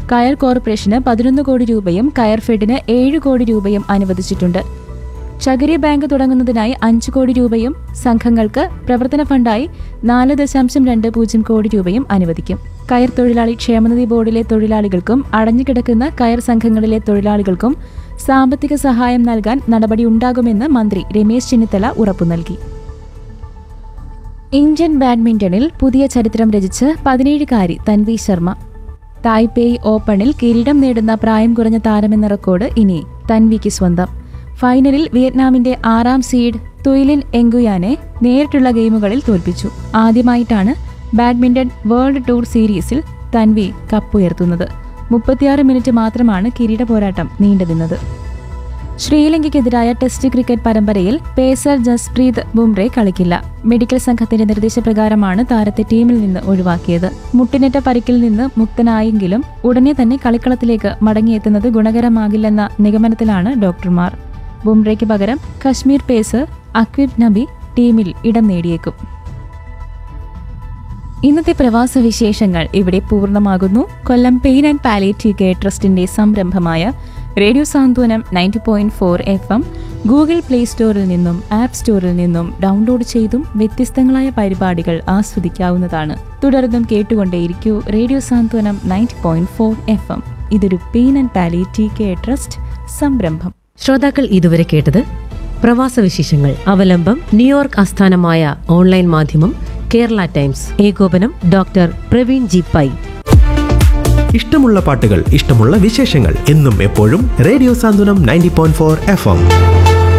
കയർ കോർപ്പറേഷന് പതിനൊന്ന് കോടി രൂപയും കയർ ഫെഡിന് ഏഴ് കോടി രൂപയും അനുവദിച്ചിട്ടുണ്ട് ചകിരി ബാങ്ക് തുടങ്ങുന്നതിനായി അഞ്ച് കോടി രൂപയും സംഘങ്ങൾക്ക് പ്രവർത്തന ഫണ്ടായി നാല് ദശാംശം രണ്ട് പൂജ്യം കോടി രൂപയും അനുവദിക്കും കയർ തൊഴിലാളി ക്ഷേമനിധി ബോർഡിലെ തൊഴിലാളികൾക്കും അടഞ്ഞുകിടക്കുന്ന കയർ സംഘങ്ങളിലെ തൊഴിലാളികൾക്കും സാമ്പത്തിക സഹായം നൽകാൻ നടപടിയുണ്ടാകുമെന്ന് മന്ത്രി രമേശ് ചെന്നിത്തല ഉറപ്പു നൽകി ഇന്ത്യൻ ബാഡ്മിന്റണിൽ പുതിയ ചരിത്രം രചിച്ച് പതിനേഴുകാരി തൻവി ശർമ്മ തായ്പേയ് ഓപ്പണിൽ കിരീടം നേടുന്ന പ്രായം കുറഞ്ഞ താരമെന്ന റെക്കോർഡ് ഇനി തൻവിക്ക് സ്വന്തം ഫൈനലിൽ വിയറ്റ്നാമിന്റെ ആറാം സീഡ് തുയിലിൻ എങ്കുയാനെ നേരിട്ടുള്ള ഗെയിമുകളിൽ തോൽപ്പിച്ചു ആദ്യമായിട്ടാണ് ബാഡ്മിന്റൺ വേൾഡ് ടൂർ സീരീസിൽ തൻവി കപ്പുയർത്തുന്നത് മുപ്പത്തിയാറ് മിനിറ്റ് മാത്രമാണ് കിരീട പോരാട്ടം നീണ്ടുനിന്നത് ശ്രീലങ്കയ്ക്കെതിരായ ടെസ്റ്റ് ക്രിക്കറ്റ് പരമ്പരയിൽ പേസർ ജസ്പ്രീത് ബുംറെ കളിക്കില്ല മെഡിക്കൽ സംഘത്തിന്റെ നിർദ്ദേശപ്രകാരമാണ് താരത്തെ ടീമിൽ നിന്ന് ഒഴിവാക്കിയത് മുട്ടിനേറ്റ പരിക്കിൽ നിന്ന് മുക്തനായെങ്കിലും ഉടനെ തന്നെ കളിക്കളത്തിലേക്ക് മടങ്ങിയെത്തുന്നത് ഗുണകരമാകില്ലെന്ന നിഗമനത്തിലാണ് ഡോക്ടർമാർ ബുംറയ്ക്ക് പകരം കശ്മീർ പേസർ അക്വിബ് നബി ടീമിൽ ഇടം നേടിയേക്കും ഇന്നത്തെ പ്രവാസ വിശേഷങ്ങൾ ഇവിടെ പൂർണ്ണമാകുന്നു Kollam pain and palliative care ട്രസ്റ്റിന്റെ സംരംഭമായ radio Santhwanam ninety point four F M Google play സ്റ്റോറിൽ നിന്നും ആപ്പ് സ്റ്റോറിൽ നിന്നും ഡൗൺലോഡ് ചെയ്തും വ്യത്യസ്തങ്ങളായ പരിപാടികൾ ആസ്വദിക്കാവുന്നതാണ് തുടർന്നും കേട്ടുകൊണ്ടേയിരിക്കൂ radio Santhwanam ninety point four F M ഇതൊരു pain and palliative care trust സംരംഭം ശ്രോതാക്കൾ ഇതുവരെ കേട്ടത് പ്രവാസ വിശേഷങ്ങൾ അവലംബം ന്യൂയോർക്ക് ആസ്ഥാനമായ ഓൺലൈൻ മാധ്യമം കേരള ടൈംസ് ഏകോപനം ഡോക്ടർ പ്രവീൺ ജി പൈ ഇഷ്ടമുള്ള പാട്ടുകൾ ഇഷ്ടമുള്ള വിശേഷങ്ങൾ എന്നും എപ്പോഴും radio Santhwanam ninety point four F M